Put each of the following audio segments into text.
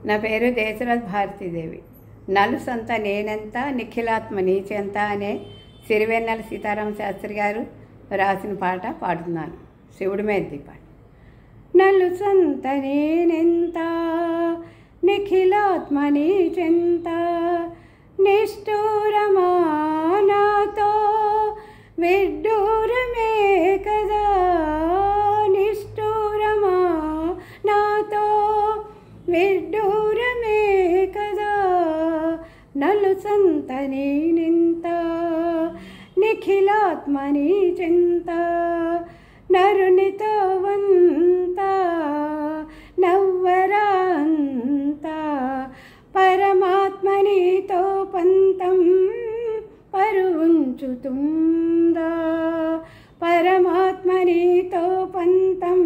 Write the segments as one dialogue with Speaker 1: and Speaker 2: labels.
Speaker 1: నా పేరు దేశరథ్ భారతీదేవి నలుసంత నేనెంత నిఖిలాత్మ నీచెంత అనే సిరివెన్నెల సీతారామ శాస్త్రి గారు రాసిన పాట పాడుతున్నాను శివుడి మీద దీపాడు నలుసంత నేనెంత నిఖిలాత్మ నీచెంత నిష్ఠూరమా నాతో విడ్డూరమే కదా నిష్ఠూరమా నాతో విడ్డూరమే కదా నలు సంత నేనింత నిఖిలాత్మని చింత నరునితో వంత నవ్వరాంత పరమాత్మనితో పంతం పరుంచుతుందా పరమాత్మనితో పంతం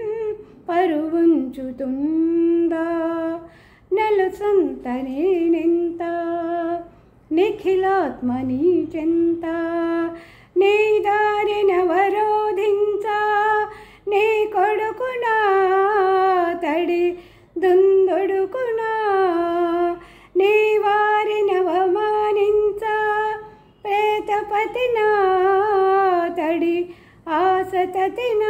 Speaker 1: పరువుంచుతుందా నెలు సంత నేనెంత నిఖిలాత్మని చెంత నీ దారిన వరోధించ నీ కొడుకునా తడి దుందుడుకునా నీ వారిన అవమానించ ప్రేతపతినా తడి ఆసతతినా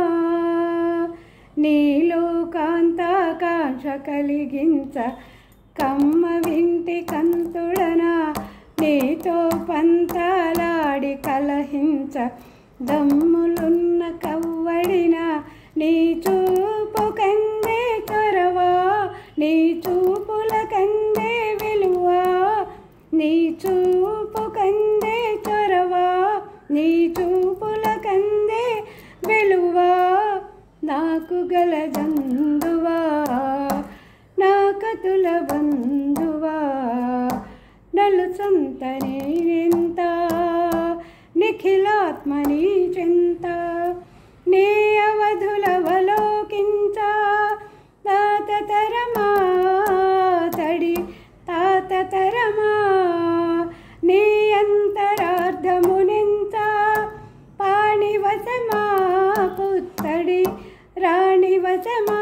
Speaker 1: నీలోకాంతాకాంక్ష కలిగించ కమ్మ వింటి కంతుడన నీతో పంతాలాడి కలహించ దమ్ములున్న కవ్వడిన నీ చూపు కందే చొరవా నీ చూపుల కందే విలువ నీ చూపు కందే చొరవా నీ చూపుల కందే వెలువా నాకు గలదందువా నా కతుల బంధువా నలు సంత నేనెంత నిఖిలాత్మని చింత నీ అవధులవలోకించ తాత తరమా తడి తాత తరమా నీ అంతరార్థమునించ పాణివశమా పుత్తడి రాణివశమా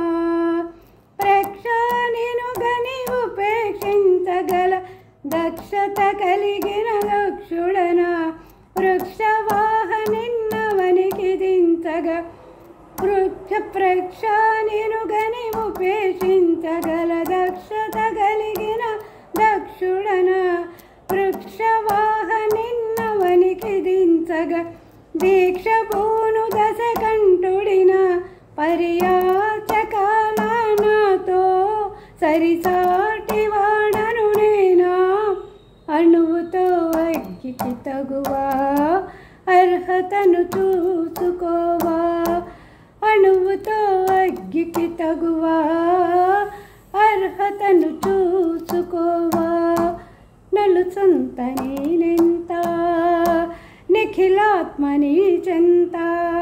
Speaker 1: ప్రక్షానిను గని ఉపేక్షించగల దక్షత కలిగిన దక్షుడన వృక్షవాహనిన్నవనికి దించగా వృక్ష ప్రక్షానిను గని ఉపేక్షించగల దక్షత కలిగిన దక్షుడన వృక్షవాహనిన్నవనికి దించగా దీక్ష పూను దశ కంఠుడిన పర్యాచకాలనాతో సరిసాటి వాడను నేనా అణువుతో అగ్గికి తగువా అర్హతను చూసుకోవా అణువుతో అగ్గికి తగువా అర్హతను చూసుకోవా నలు సంత నేనెంత నిఖిలాత్మని చెంత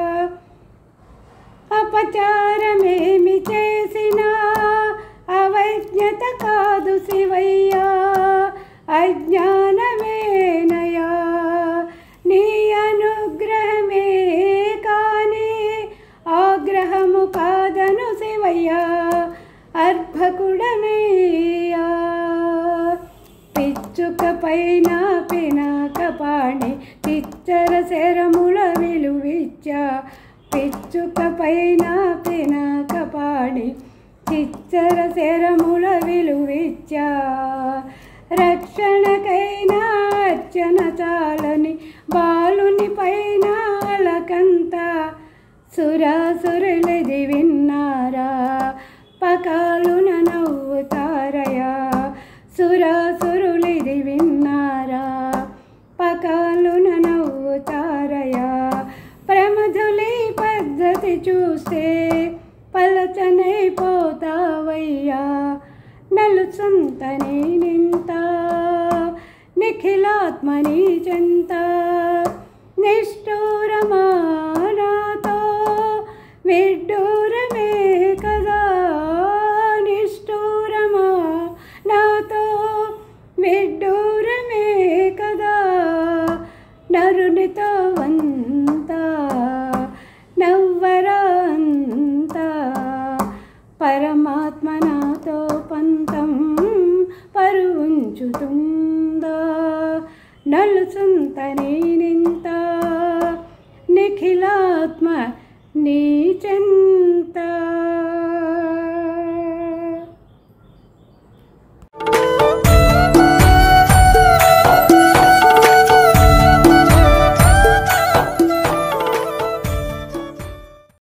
Speaker 1: అపచారమేమి చేసినా అవజ్ఞత కాదు శివయ్యా అజ్ఞానమేనయా నీ అనుగ్రహమే కానీ ఆగ్రహము కాదను శివయ్యా అర్భకుడనయ్యా పిచ్చుక పైన పినాక పాణి పిచ్చర శరముల విలువిచ్చా పిచ్చుక పైన పినాక పాణి చిచ్చర శరముల విలువిచ్చా రక్షణకైనా అర్చన చాలని బాలుని పైన అలకంత సురాసురులది విన్నారా పకాలున నవ్వుతారయా సురాసురులిది విన్నారా పకాలున నవ్వుతారయా ప్రమధులి పద్ధతి చూస్తే పలచనైపోతావయ్యా నలు సంత నేనింత నిఖిలాత్మని చెంత నిష్ఠూరమానాతో విడ్డూరమే కదా నిష్ఠూరమా నాతో విడ్డూరమే కదా నరునితో వంత నవ్వరాంత పరమాత్మ నాతో పంత నలుసంత నేనెంత నిఖిలాత్మ నీచెంత